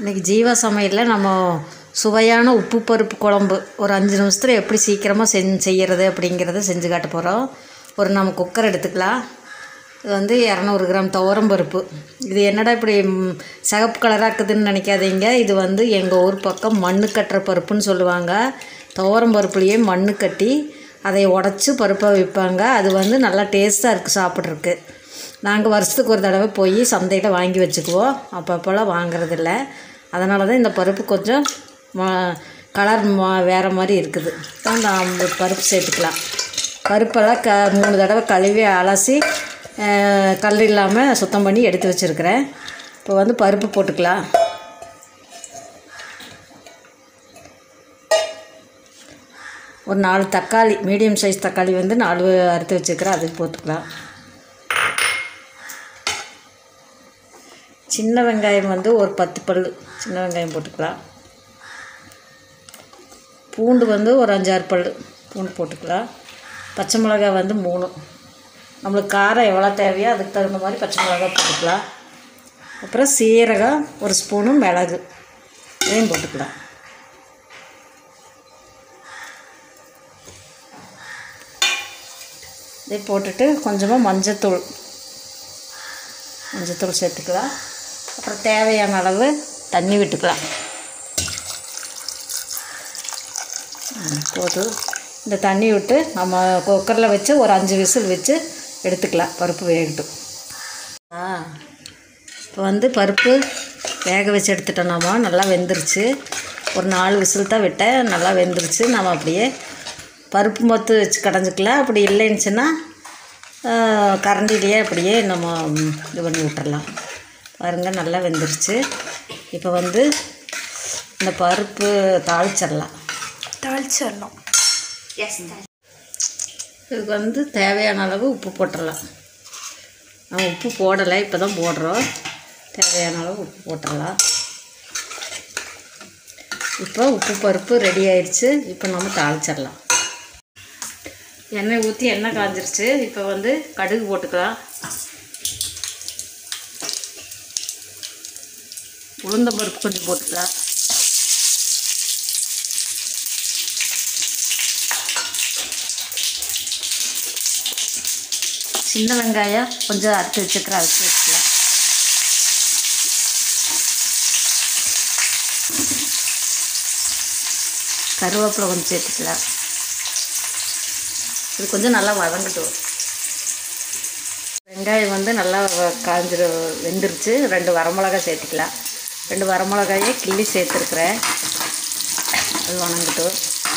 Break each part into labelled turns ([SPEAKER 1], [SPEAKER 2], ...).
[SPEAKER 1] இன்றைக்கி ஜீவா சமையலில் நம்ம சுவையான உப்பு பருப்பு குழம்பு ஒரு அஞ்சு நிமிஷத்தில் எப்படி சீக்கிரமாக செஞ் செய்கிறது அப்படிங்கிறத செஞ்சு காட்ட போகிறோம் ஒரு நம்ம குக்கர் எடுத்துக்கலாம் இது வந்து இரநூறு கிராம் துவரம் பருப்பு இது என்னடா இப்படி ம், சிகப்பு கலராக இருக்குதுன்னு நினைக்காதீங்க இது வந்து எங்கள் ஊர் பக்கம் மண்ணு கட்டுற பருப்புன்னு சொல்லுவாங்க துவரம் பருப்புலேயே மண்ணு கட்டி அதை உடச்சி பருப்பை விற்பாங்க அது வந்து நல்லா டேஸ்ட்டாக இருக்குது சாப்பிட்றதுக்கு நாங்கள் வருஷத்துக்கு ஒரு தடவை போய் சந்தையில் வாங்கி வச்சுக்குவோம் அப்பப்போலாம் வாங்குறதில்ல அதனால தான் இந்த பருப்பு கொஞ்சம் மா கலர் மா வேறு மாதிரி இருக்குது தான் நாம் பருப்பு சேர்த்துக்கலாம் பருப்பெல்லாம் க மூணு தடவை கழுவி அலசி அஹ், கல் இல்லாமல் சுத்தம் பண்ணி எடுத்து வச்சுருக்கிறேன் இப்போ வந்து பருப்பு போட்டுக்கலாம் ஒரு நாலு தக்காளி மீடியம் சைஸ் தக்காளி வந்து நாலு அறுத்து வச்சுருக்கிறேன் அதுக்கு போட்டுக்கலாம் சின்ன வெங்காயம் வந்து ஒரு பத்து பல் சின்ன வெங்காயம் போட்டுக்கலாம் பூண்டு வந்து ஒரு அஞ்சாறு பல் பூண்டு போட்டுக்கலாம் பச்சை மிளகாய் வந்து மூணு நம்மளுக்கு காரம் எவ்வளோ தேவையோ அதுக்கு தகுந்த மாதிரி பச்சை மிளகாய் போட்டுக்கலாம் அப்புறம் சீரகம் ஒரு ஸ்பூனு மிளகு இதையும் போட்டுக்கலாம் இதை போட்டுட்டு கொஞ்சமாக மஞ்சத்தூள் மஞ்சத்தூள் சேர்த்துக்கலாம் அப்புறம் தேவையான அளவு தண்ணி விட்டுக்கலாம் ம், போதும் இந்த தண்ணி விட்டு நம்ம குக்கரில் வச்சு ஒரு அஞ்சு விசில் வச்சு எடுத்துக்கலாம் பருப்பு வேகட்டும் ஆ இப்போ வந்து பருப்பு வேக வச்சு எடுத்துட்டோம் நாம நல்லா வெந்துருச்சு ஒரு நாலு விசில் தான் விட்டேன் நல்லா வெந்துருச்சு நம்ம அப்படியே பருப்பு மொத்து வச்சு கடைஞ்சிக்கலாம் அப்படி இல்லைன்னுச்சுன்னா கரண்டிலேயே அப்படியே நம்ம ம், இது பண்ணி விட்டுறலாம் பாருங்க நல்லா வெந்துருச்சு இப்போ வந்து இந்த பருப்பு தாளிச்சிடலாம்
[SPEAKER 2] தாளிச்சிடணும் எஸ்
[SPEAKER 1] இதுக்கு வந்து தேவையான அளவு உப்பு போட்டுடலாம் நான் உப்பு போடலை இப்போ தான் போடுறோம் தேவையான அளவு உப்பு போட்டுடலாம் இப்போ உப்பு பருப்பு ரெடி ஆயிடுச்சு இப்போ நம்ம தாளிச்சிடலாம் எண்ணெய் ஊற்றி எண்ணெய் காஞ்சிருச்சு இப்போ வந்து கடுகு போட்டுக்கலாம் உளுந்தம் பருப்பு கொஞ்சம் போட்டுக்கலாம் சின்ன வெங்காயம் கொஞ்சம் அறுத்து வச்சுக்கிறேன் அறுத்து வச்சுக்கலாம் கருவேப்பிலை கொஞ்சம் சேர்த்துக்கலாம் இது கொஞ்சம் நல்லா வதங்கட்டும் வெங்காயம் வந்து நல்லா வ- காஞ்சிரு வெந்துருச்சு ரெண்டு வரமிளகாய் சேர்த்துக்கலாம் ரெண்டு வரமிளகாயை கிள்ளி சேர்த்துருக்குறேன் அது வணங்கட்டும்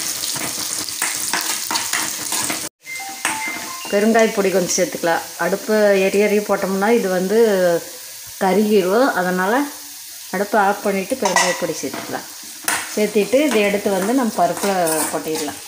[SPEAKER 1] பெருங்காய பொடி கொஞ்சம் சேர்த்துக்கலாம் அடுப்பு எரி எரிய போட்டோம்னா இது வந்து கருகிரும் அதனால் அடுப்பை ஆஃப் பண்ணிவிட்டு பெருங்காய பொடி சேர்த்துக்கலாம் சேர்த்திட்டு இதை எடுத்து வந்து நம்ம பருப்பில் கொட்டிடலாம்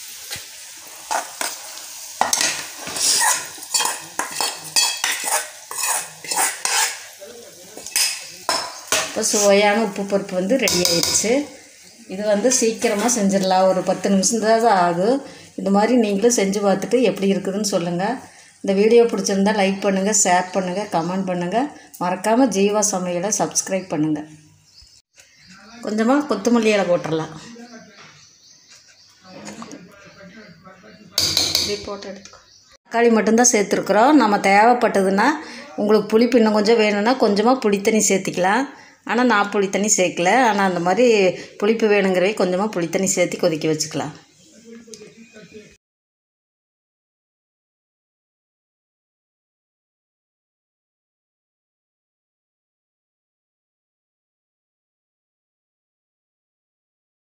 [SPEAKER 1] இப்போ சுவையான உப்பு பருப்பு வந்து ரெடி ஆயிடுச்சு இது வந்து சீக்கிரமாக செஞ்சிடலாம் ஒரு பத்து நிமிஷம் தான் ஆகும் இந்த மாதிரி நீங்களும் செஞ்சு பார்த்துட்டு எப்படி இருக்குதுன்னு சொல்லுங்கள் இந்த வீடியோ பிடிச்சிருந்தா லைக் பண்ணுங்கள் ஷேர் பண்ணுங்கள் கமெண்ட் பண்ணுங்கள் மறக்காமல் ஜீவா சமையலை சப்ஸ்கிரைப் பண்ணுங்கள் கொஞ்சமாக கொத்தமல்லி இலை போட்டுடலாம் இப்படி போட்டு எடுத்துக்கோ தக்காளி மட்டும்தான் சேர்த்துருக்குறோம் நம்ம தேவைப்பட்டதுன்னா உங்களுக்கு புளிப்பு இன்னும் கொஞ்சம் வேணும்னா கொஞ்சமாக புளித்தண்ணி சேர்த்திக்கலாம் ஆனால் நான் புளித்தண்ணி சேர்க்கல ஆனால் அந்த மாதிரி புளிப்பு வேணுங்கிறவே கொஞ்சமாக புளித்தண்ணி சேர்த்து கொதிக்க வச்சுக்கலாம்